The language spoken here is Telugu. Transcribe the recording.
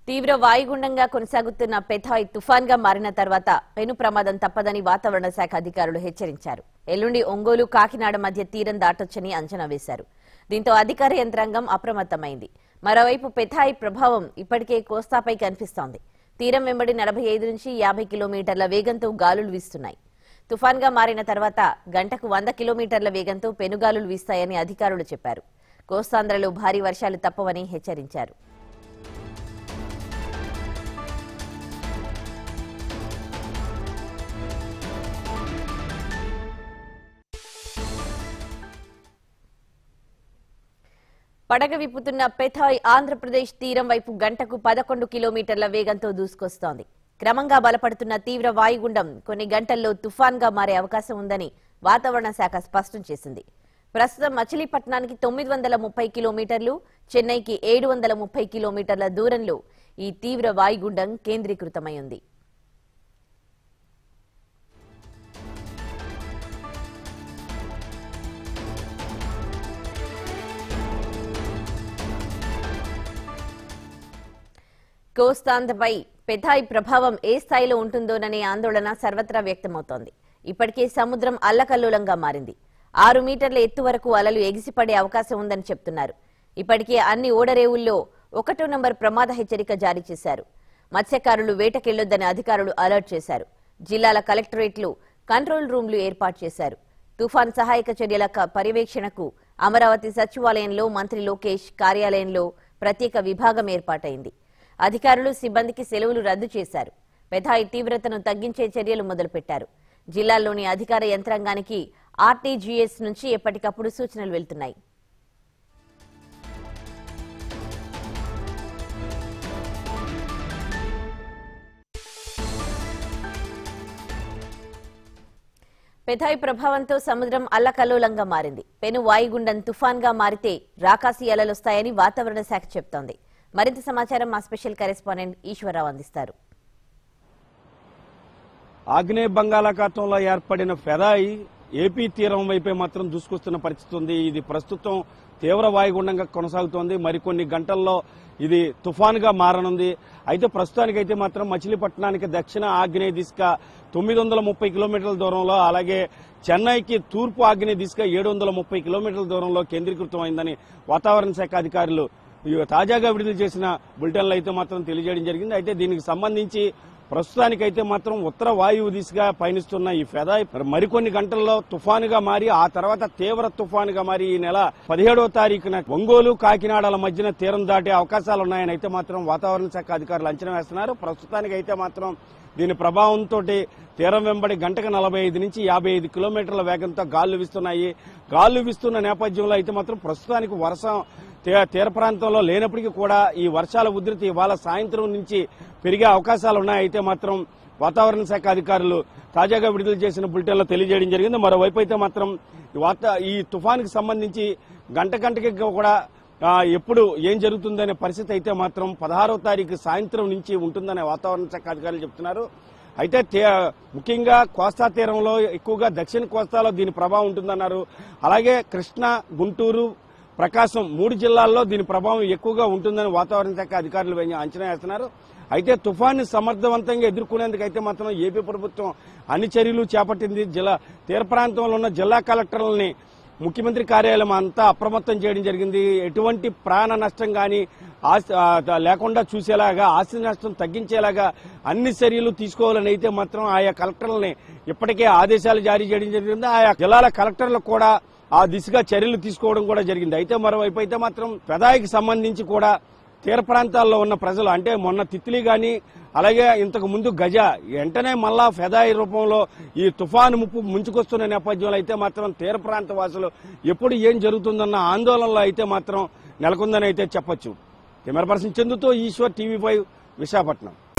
తీవ్ర వాయుగుండంగా కొనసాగుతున్న పెథాయ్ తుఫాన్ గా మారిన తర్వాత పెను ప్రమాదం తప్పదని వాతావరణ శాఖ అధికారులు హెచ్చరించారు ఎల్లుండి ఒంగోలు కాకినాడ మధ్య తీరం దాటొచ్చని అంచనా వేశారు దీంతో అధికార యంత్రాంగం అప్రమత్తమైంది మరోవైపు పెథాయ్ ప్రభావం ఇప్పటికే కోస్తాపై కనిపిస్తోంది తీరం వెంబడి నలభై ఐదు నుంచి యాభై కిలోమీటర్ల వేగంతో గాలులు వీస్తున్నాయి తుఫాన్ గా మారిన తర్వాత గంటకు వంద కిలోమీటర్ల వేగంతో పెనుగాలులు వీస్తాయని అధికారులు చెప్పారు కోస్తాంధ్రలో భారీ వర్షాలు తప్పవని హెచ్చరించారు పడగ విప్పుతున్న పెథాయ్ ఆంధ్రప్రదేశ్ తీరం వైపు గంటకు పదకొండు కిలోమీటర్ల వేగంతో దూసుకొస్తోంది క్రమంగా బలపడుతున్న తీవ్ర వాయుగుండం కొన్ని గంటల్లో తుఫాన్గా మారే అవకాశం ఉందని వాతావరణ శాఖ స్పష్టం చేసింది ప్రస్తుతం మచిలీపట్నానికి తొమ్మిది వందల ముప్పై కిలోమీటర్లు చెన్నైకి ఏడు వందల ముప్పై కిలోమీటర్ల దూరంలో ఈ తీవ్ర వాయుగుండం కేంద్రీకృతమై ఉంది కోస్తాంధ్రపై పెథాయ్ ప్రభావం ఏ స్థాయిలో ఉంటుందోననే ఆందోళన సర్వత్రా వ్యక్తమవుతోంది ఇప్పటికే సముద్రం అల్లకల్లోలంగా మారింది ఆరు మీటర్ల ఎత్తు వరకు అలలు ఎగిసిపడే అవకాశం ఉందని చెప్తున్నారు ఇప్పటికే అన్ని ఓడరేవుల్లో ఒకటో నంబర్ ప్రమాద హెచ్చరిక జారీ చేశారు మత్స్యకారులు వేటకెళ్లొద్దని అధికారులు అలర్ట్ చేశారు జిల్లాల కలెక్టరేట్లు కంట్రోల్ రూమ్లు ఏర్పాటు చేశారు తుఫాన్ సహాయక చర్యల క- పర్యవేక్షణకు అమరావతి సచివాలయంలో మంత్రి లోకేష్ కార్యాలయంలో ప్రత్యేక విభాగం ఏర్పాటైంది అధికారులు సిబ్బందికి సెలవులు రద్దు చేశారు పెథాయి తీవ్రతను తగ్గించే చర్యలు మొదలుపెట్టారు జిల్లాల్లోని అధికార యంత్రాంగానికి ఆర్టీజీఎస్ నుంచి ఎప్పటికప్పుడు సూచనలు వెళ్తున్నాయి పెథాయ్ ప్రభావంతో సముద్రం అల్లకల్లోలంగా మారింది పెను వాయుగుండం తుఫాన్గా మారితే రాకాసి అలలొస్తాయని వాతావరణ శాఖ చెప్తోంది మరింత సమాచారం మా స్పెషల్ కరెస్పాండెంట్ ఈశ్వరరావు అందిస్తారు ఆగ్నేయ బంగాళాఖాతంలో ఏర్పడిన ఫెదాయి ఏపీ తీరం వైపే మాత్రం దూసుకొస్తున్న పరిస్థితి ఉంది ఇది ప్రస్తుతం తీవ్ర వాయుగుండంగా కొనసాగుతోంది మరికొన్ని గంటల్లో ఇది తుఫాన్గా మారనుంది అయితే ప్రస్తుతానికైతే మాత్రం మచిలీపట్నానికి దక్షిణ ఆగ్నేయ దిశగా తొమ్మిది వందల ముప్పై కిలోమీటర్ల దూరంలో అలాగే చెన్నైకి తూర్పు ఆగ్నేయ దిశగా ఏడు వందల ముప్పై కిలోమీటర్ల దూరంలో కేంద్రీకృతమైందని వాతావరణ శాఖ అధికారులు ఈ తాజాగా విడుదల చేసిన బులెటిన్లు అయితే మాత్రం తెలియజేయడం జరిగింది అయితే దీనికి సంబంధించి ప్రస్తుతానికైతే మాత్రం ఉత్తర వాయువు దిశగా పయనిస్తున్న ఈ ఫెదాయ్ మరికొన్ని గంటల్లో తుఫానుగా మారి ఆ తర్వాత తీవ్ర తుఫానుగా మారి ఈ నెల పదిహేడవ తారీఖున ఒంగోలు కాకినాడల మధ్యన తీరం దాటే అవకాశాలు ఉన్నాయని అయితే మాత్రం వాతావరణ శాఖ అధికారులు అంచనా వేస్తున్నారు ప్రస్తుతానికి అయితే మాత్రం దీని ప్రభావంతో తీరం వెంబడి గంటకు నలభై ఐదు నుంచి యాభై ఐదు కిలోమీటర్ల వేగంతో గాలులు వీస్తున్నాయి గాలులు వీస్తున్న నేపథ్యంలో అయితే మాత్రం ప్రస్తుతానికి వర్షం తే- తీర ప్రాంతంలో లేనప్పటికీ కూడా ఈ వర్షాల ఉధృతి ఇవాళ సాయంత్రం నుంచి పెరిగే అవకాశాలు ఉన్నాయి అయితే మాత్రం వాతావరణ శాఖ అధికారులు తాజాగా విడుదల చేసిన బులెటిన్లో తెలియజేయడం జరిగింది మరోవైపు అయితే మాత్రం ఈ వాత ఈ తుఫానుకి సంబంధించి గంట గంటకి కూడా ఆ, ఎప్పుడు ఏం జరుగుతుందనే పరిస్థితి అయితే మాత్రం పదహారవ తారీఖు సాయంత్రం నుంచి ఉంటుందనే వాతావరణ శాఖ అధికారులు చెప్తున్నారు అయితే తే- ముఖ్యంగా కోస్తా తీరంలో ఎక్కువగా దక్షిణ కోస్తాలో దీని ప్రభావం ఉంటుందన్నారు అలాగే కృష్ణా గుంటూరు ప్రకాశం మూడు జిల్లాల్లో దీని ప్రభావం ఎక్కువగా ఉంటుందని వాతావరణ శాఖ అధికారులు వెంగి- అంచనా వేస్తున్నారు అయితే తుఫాన్ని సమర్థవంతంగా ఎదుర్కొనేందుకు అయితే మాత్రం ఏపీ ప్రభుత్వం అన్ని చర్యలు చేపట్టింది జిల్లా తీర ప్రాంతంలో ఉన్న జిల్లా కలెక్టర్లని ముఖ్యమంత్రి కార్యాలయం అంతా అప్రమత్తం చేయడం జరిగింది ఎటువంటి ప్రాణ నష్టం కానీ లేకుండా చూసేలాగా ఆస్తి నష్టం తగ్గించేలాగా అన్ని చర్యలు తీసుకోవాలని అయితే మాత్రం ఆయా కలెక్టర్లని ఇప్పటికే ఆదేశాలు జారీ చేయడం జరిగింది ఆయా జిల్లాల కలెక్టర్లకు కూడా ఆ దిశగా చర్యలు తీసుకోవడం కూడా జరిగింది అయితే మరోవైపు అయితే మాత్రం పెదాయికి సంబంధించి కూడా తీర ప్రాంతాల్లో ఉన్న ప్రజలు అంటే మొన్న తిత్లీ గాని అలాగే ఇంతకు ముందు గజ వెంటనే మళ్ళా ఫెదాయి రూపంలో ఈ తుఫాను ముప్పు ముంచుకొస్తున్న నేపథ్యంలో అయితే మాత్రం తీర ప్రాంత వాసులు ఎప్పుడు ఏం జరుగుతుందన్న ఆందోళనలో అయితే మాత్రం నెలకొందని అయితే చెప్పొచ్చు కెమెరా పర్సన్ చందుతో ఈశ్వర్ టీవీ ఫైవ్ విశాఖపట్నం